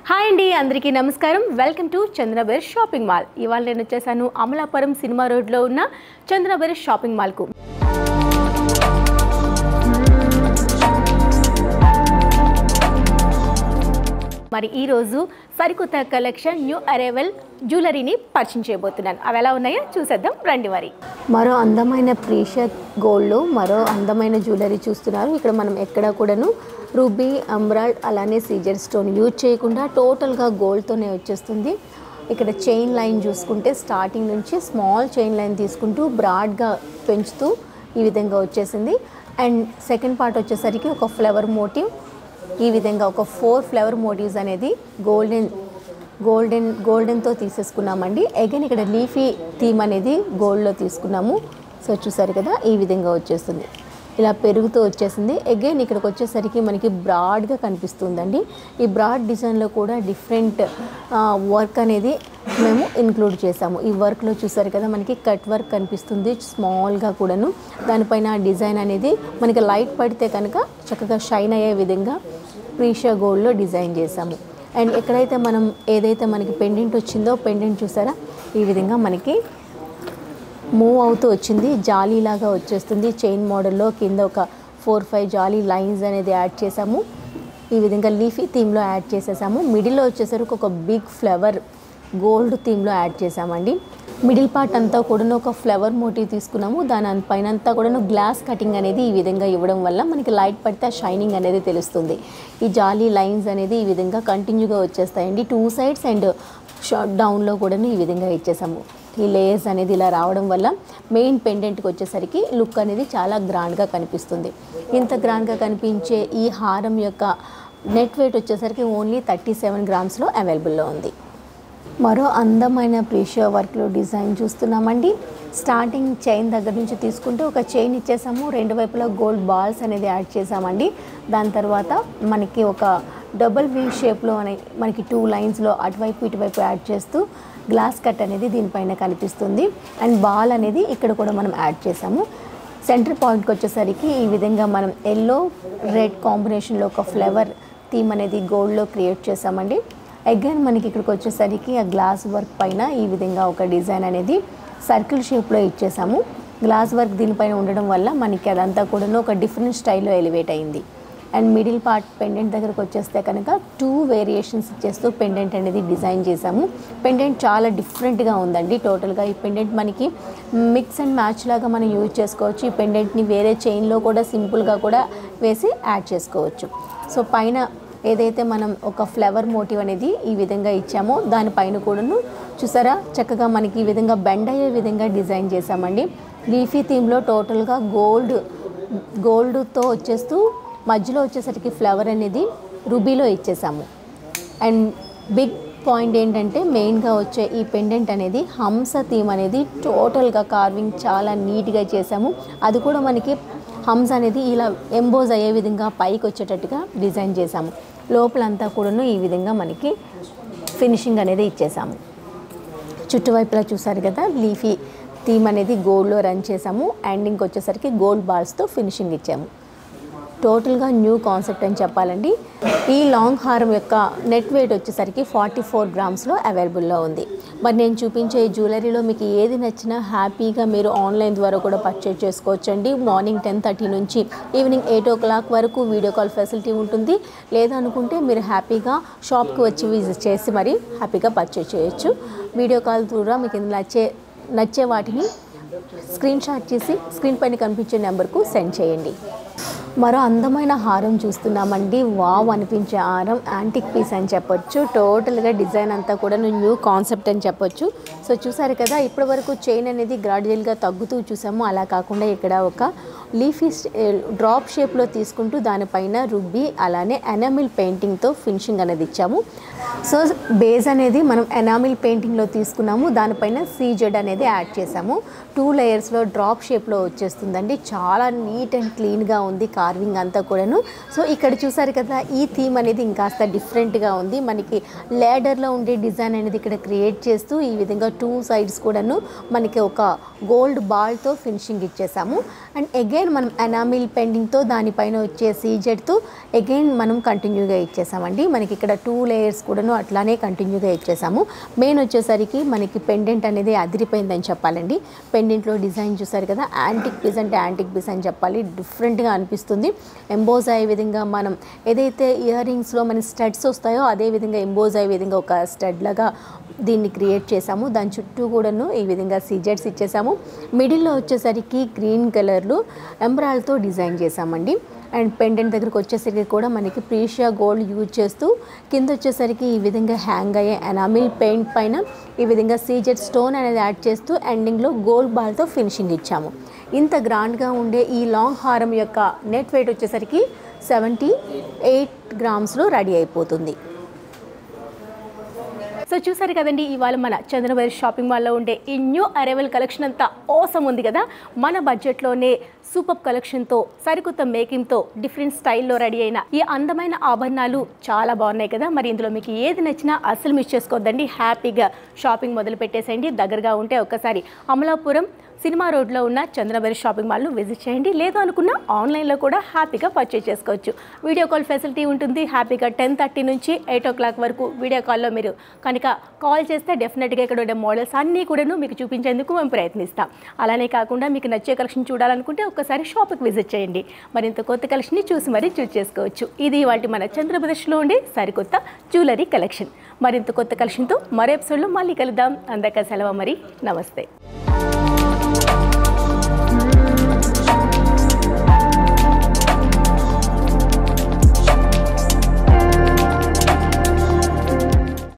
hi అండి అందరికీ నమస్కారం welcome to Chandrabher shopping mall ఇవాళ నేను వచ్చేసాను అమలాపురం సినిమా రోడ్లో ఉన్న చంద్రబేర్ షాపింగ్ మాల్కు మరి ఈరోజు సరికొత్త కలెక్షన్ న్యూ అరైవల్ జ్యువెలరీని పరిచయం చేయబోతున్నాను అవి ఎలా ఉన్నాయో చూసేద్దాం రండి మరి మరో అందమైన ప్రీషియస్ గోల్డ్లో మరో అందమైన జ్యువెలరీ చూస్తున్నారు ఇక్కడ మనం ఎక్కడ కూడాను రూబీ అమ్రాల్డ్ అలానే సీజర్ స్టోన్ యూజ్ చేయకుండా టోటల్గా గోల్డ్తోనే వచ్చేస్తుంది ఇక్కడ చైన్ లైన్ చూసుకుంటే స్టార్టింగ్ నుంచి స్మాల్ చైన్ లైన్ తీసుకుంటూ బ్రాడ్గా పెంచుతూ ఈ విధంగా వచ్చేసింది అండ్ సెకండ్ పార్ట్ వచ్చేసరికి ఒక ఫ్లవర్ మోటివ్ ఈ విధంగా ఒక ఫోర్ ఫ్లవర్ మోటివ్స్ అనేది గోల్డెన్ గోల్డెన్ గోల్డెన్తో తీసేసుకున్నామండి అగైన్ ఇక్కడ లీఫీ థీమ్ అనేది గోల్డ్లో తీసుకున్నాము సో చూసారు కదా ఈ విధంగా వచ్చేస్తుంది ఇలా పెరుగుతూ వచ్చేసింది అగైన్ ఇక్కడికి వచ్చేసరికి మనకి బ్రాడ్గా కనిపిస్తుందండి ఈ బ్రాడ్ డిజైన్లో కూడా డిఫరెంట్ వర్క్ అనేది మేము ఇంక్లూడ్ చేసాము ఈ వర్క్లో చూసారు కదా మనకి కట్ వర్క్ కనిపిస్తుంది స్మాల్గా కూడాను దానిపైన డిజైన్ అనేది మనకి లైట్ పడితే కనుక చక్కగా షైన్ అయ్యే విధంగా ప్రీషియా గోల్డ్లో డిజైన్ చేసాము అండ్ ఎక్కడైతే మనం ఏదైతే మనకి పెండెంట్ వచ్చిందో పెండెంట్ చూసారా ఈ విధంగా మనకి మూవ్ అవుతూ వచ్చింది జాలీ లాగా వచ్చేస్తుంది చైన్ మోడల్లో కింద ఒక ఫోర్ ఫైవ్ జాలీ లైన్స్ అనేది యాడ్ చేసాము ఈ విధంగా లీఫీ థీమ్లో యాడ్ చేసేసాము మిడిల్లో వచ్చేసరికి ఒక బిగ్ ఫ్లవర్ గోల్డ్ థీమ్లో యాడ్ చేసామండి మిడిల్ పార్ట్ అంతా కూడా ఒక ఫ్లవర్ మోటివ్ తీసుకున్నాము దాని పైన అంతా కూడా గ్లాస్ కటింగ్ అనేది ఈ విధంగా ఇవ్వడం వల్ల మనకి లైట్ పడితే ఆ షైనింగ్ అనేది తెలుస్తుంది ఈ జాలీ లైన్స్ అనేది ఈ విధంగా కంటిన్యూగా వచ్చేస్తాయండి టూ సైడ్స్ అండ్ షార్ట్ డౌన్లో కూడా ఈ విధంగా ఇచ్చేసాము ఈ లేయర్స్ అనేది ఇలా రావడం వల్ల మెయిన్ పెండెంట్కి వచ్చేసరికి లుక్ అనేది చాలా గ్రాండ్గా కనిపిస్తుంది ఇంత గ్రాండ్గా కనిపించే ఈ హారం యొక్క నెట్ వెయిట్ వచ్చేసరికి ఓన్లీ థర్టీ సెవెన్ గ్రామ్స్లో అవైలబుల్లో ఉంది మరో అందమైన ప్రీషియో వర్క్లో డిజైన్ చూస్తున్నామండి స్టార్టింగ్ చైన్ దగ్గర నుంచి తీసుకుంటే ఒక చైన్ ఇచ్చేసాము రెండు వైపులా గోల్డ్ బాల్స్ అనేది యాడ్ చేసామండి దాని తర్వాత మనకి ఒక డబుల్ వీ షేప్లో అనే మనకి టూ లైన్స్లో అటువైపు ఇటువైపు యాడ్ చేస్తూ గ్లాస్ కట్ అనేది దీనిపైన కనిపిస్తుంది అండ్ బాల్ అనేది ఇక్కడ కూడా మనం యాడ్ చేసాము సెంటర్ పాయింట్కి వచ్చేసరికి ఈ విధంగా మనం ఎల్లో రెడ్ కాంబినేషన్లో ఒక ఫ్లవర్ థీమ్ అనేది గోల్డ్లో క్రియేట్ చేసామండి అగైన్ మనకి ఇక్కడికి వచ్చేసరికి ఆ గ్లాస్ వర్క్ పైన ఈ విధంగా ఒక డిజైన్ అనేది సర్కిల్ షేప్లో ఇచ్చేసాము గ్లాస్ వర్క్ దీనిపైన ఉండడం వల్ల మనకి అదంతా కూడా ఒక డిఫరెంట్ స్టైల్లో ఎలివేట్ అయింది అండ్ మిడిల్ పార్ట్ పెండెంట్ దగ్గరకు వచ్చేస్తే కనుక టూ వేరియేషన్స్ ఇచ్చేస్తూ పెండెంట్ అనేది డిజైన్ చేసాము పెండెంట్ చాలా డిఫరెంట్గా ఉందండి టోటల్గా ఈ పెండెంట్ మనకి మిక్స్ అండ్ మ్యాచ్ లాగా మనం యూజ్ చేసుకోవచ్చు ఈ పెండెంట్ని వేరే చైన్లో కూడా సింపుల్గా కూడా వేసి యాడ్ చేసుకోవచ్చు సో పైన ఏదైతే మనం ఒక ఫ్లవర్ మోటివ్ అనేది ఈ విధంగా ఇచ్చామో దానిపైన కూడాను చూసారా చక్కగా మనకి ఈ విధంగా బెండ్ అయ్యే విధంగా డిజైన్ చేసామండి లీఫీ థీమ్లో టోటల్గా గోల్డ్ గోల్డ్తో వచ్చేస్తూ మధ్యలో వచ్చేసరికి ఫ్లవర్ అనేది రుబీలో ఇచ్చేసాము అండ్ బిగ్ పాయింట్ ఏంటంటే మెయిన్గా వచ్చే ఈ పెండెంట్ అనేది హంస థీమ్ అనేది టోటల్గా కార్వింగ్ చాలా నీట్గా చేసాము అది కూడా మనకి హంస అనేది ఇలా ఎంబోజ్ అయ్యే విధంగా పైకి వచ్చేటట్టుగా డిజైన్ చేసాము లోపలంతా కూడాను ఈ విధంగా మనకి ఫినిషింగ్ అనేది ఇచ్చేసాము చుట్టువైపులా చూసారు కదా లీఫీ థీమ్ అనేది గోల్డ్లో రన్ చేసాము ఎండింగ్కి వచ్చేసరికి గోల్డ్ బాల్స్తో ఫినిషింగ్ ఇచ్చాము టోటల్గా న్యూ కాన్సెప్ట్ అని చెప్పాలండి ఈ లాంగ్ హారం యొక్క నెట్ వెయిట్ వచ్చేసరికి ఫార్టీ ఫోర్ గ్రామ్స్లో అవైలబుల్లో ఉంది మరి నేను చూపించే ఈ జ్యువెలరీలో మీకు ఏది నచ్చినా హ్యాపీగా మీరు ఆన్లైన్ ద్వారా కూడా పర్చేజ్ చేసుకోవచ్చండి మార్నింగ్ టెన్ థర్టీ నుంచి ఈవినింగ్ ఎయిట్ ఓ క్లాక్ వరకు వీడియో కాల్ ఫెసిలిటీ ఉంటుంది లేదనుకుంటే మీరు హ్యాపీగా షాప్కి వచ్చి విజిట్ చేసి మరి హ్యాపీగా పర్చేజ్ చేయొచ్చు వీడియో కాల్ ద్వారా మీకు నచ్చే నచ్చే వాటిని స్క్రీన్ షాట్ చేసి స్క్రీన్ పైన కనిపించే నెంబర్కు సెండ్ చేయండి మరో అందమైన హారం చూస్తున్నామండి వావ్ అనిపించే హారం యాంటిక్ పీస్ అని చెప్పొచ్చు టోటల్గా డిజైన్ అంతా కూడా న్యూ కాన్సెప్ట్ అని చెప్పొచ్చు సో చూసారు కదా ఇప్పటి వరకు చైన్ అనేది గ్రాడ్యువల్గా తగ్గుతూ చూసాము అలా కాకుండా ఇక్కడ ఒక లీఫీ డ్రాప్ షేప్లో తీసుకుంటూ దానిపైన రుబ్బి అలానే ఎనామిల్ పెయింటింగ్తో ఫినిషింగ్ అనేది ఇచ్చాము సో బేస్ అనేది మనం ఎనామిల్ పెయింటింగ్లో తీసుకున్నాము దానిపైన సీజెడ్ అనేది యాడ్ చేసాము టూ లేయర్స్లో డ్రాప్ షేప్లో వచ్చేస్తుందండి చాలా నీట్ అండ్ క్లీన్గా ఉంది కార్వింగ్ అంతా కూడాను సో ఇక్కడ చూసారు కదా ఈ థీమ్ అనేది ఇంకాస్త డిఫరెంట్గా ఉంది మనకి లేడర్లో ఉండే డిజైన్ అనేది ఇక్కడ క్రియేట్ చేస్తూ ఈ విధంగా టూ సైడ్స్ కూడాను మనకి ఒక గోల్డ్ బాల్తో ఫినిషింగ్ ఇచ్చేసాము అండ్ అగైన్ అగైన్ మనం ఎనామిల్ పెండింగ్తో దానిపైన వచ్చే సీజెడ్తో అగైన్ మనం కంటిన్యూగా ఇచ్చేసామండి మనకి ఇక్కడ టూ లేయర్స్ కూడాను అట్లానే కంటిన్యూగా ఇచ్చేసాము మెయిన్ వచ్చేసరికి మనకి పెండెంట్ అనేది అదిరిపోయిందని చెప్పాలండి పెండెంట్లో డిజైన్ చూసారు కదా యాంటిక్ పీస్ అంటే యాంటిక్ పీస్ అని చెప్పాలి డిఫరెంట్గా అనిపిస్తుంది ఎంబోజ్ అయ్యే విధంగా మనం ఏదైతే ఇయర్ రింగ్స్లో మన స్టడ్స్ వస్తాయో అదే విధంగా ఎంబోజ్ అయ్యే విధంగా ఒక స్టడ్ లాగా దీన్ని క్రియేట్ చేసాము దాని చుట్టూ కూడాను ఈ విధంగా సీజెట్స్ ఇచ్చేసాము మిడిల్లో వచ్చేసరికి గ్రీన్ కలర్లు ఎంబ్రాల్తో డిజైన్ చేసామండి అండ్ పెండెంట్ దగ్గరకు వచ్చేసరికి కూడా మనకి ప్రీషియా గోల్డ్ యూజ్ చేస్తూ కింద వచ్చేసరికి ఈ విధంగా హ్యాంగ్ అయ్యే ఎనామిల్ పెయింట్ పైన ఈ విధంగా సీజెట్ స్టోన్ అనేది యాడ్ చేస్తూ ఎండింగ్లో గోల్డ్ బాల్తో ఫినిషింగ్ ఇచ్చాము ఇంత గ్రాండ్గా ఉండే ఈ లాంగ్ హారం యొక్క నెట్ వెయిట్ వచ్చేసరికి సెవెంటీ ఎయిట్ గ్రామ్స్లో రెడీ అయిపోతుంది సో చూసారు కదండి ఇవాళ మన చంద్రబాబు షాపింగ్ మాల్లో ఉండే ఈ న్యూ అరైవల్ కలెక్షన్ అంతా ఓసం ఉంది కదా మన బడ్జెట్లోనే సూపర్ కలెక్షన్తో సరికొత్త మేకింగ్తో డిఫరెంట్ స్టైల్లో రెడీ అయిన ఈ అందమైన ఆభరణాలు చాలా బాగున్నాయి కదా మరి ఇందులో మీకు ఏది నచ్చినా అస్సలు మిస్ చేసుకోవద్దండి హ్యాపీగా షాపింగ్ మొదలు పెట్టేసేయండి దగ్గరగా ఉంటే ఒక్కసారి అమలాపురం సినిమా రోడ్లో ఉన్న చంద్రబరి షాపింగ్ మాల్ను విజిట్ చేయండి లేదు అనుకున్న ఆన్లైన్లో కూడా హ్యాపీగా పర్చేస్ చేసుకోవచ్చు వీడియో కాల్ ఫెసిలిటీ ఉంటుంది హ్యాపీగా టెన్ థర్టీ నుంచి ఎయిట్ ఓ క్లాక్ వరకు వీడియో కాల్లో మీరు కనుక కాల్ చేస్తే డెఫినెట్గా ఇక్కడ ఉండే మోడల్స్ అన్నీ కూడాను మీకు చూపించేందుకు మేము ప్రయత్నిస్తాం అలానే కాకుండా మీకు నచ్చే కలెక్షన్ చూడాలనుకుంటే ఒక్కసారి షాప్కి విజిట్ చేయండి మరింత కొత్త కలెక్షన్ని చూసి మరీ చూస్ చేసుకోవచ్చు ఇది వాటి మన చంద్రప్రదేశ్లో ఉండే సరికొత్త జ్యువెలరీ కలెక్షన్ మరింత కొత్త కలెక్షన్తో మరో ఎపిసోడ్లో మళ్ళీ కలుద్దాం అందక సెలవు మరి నమస్తే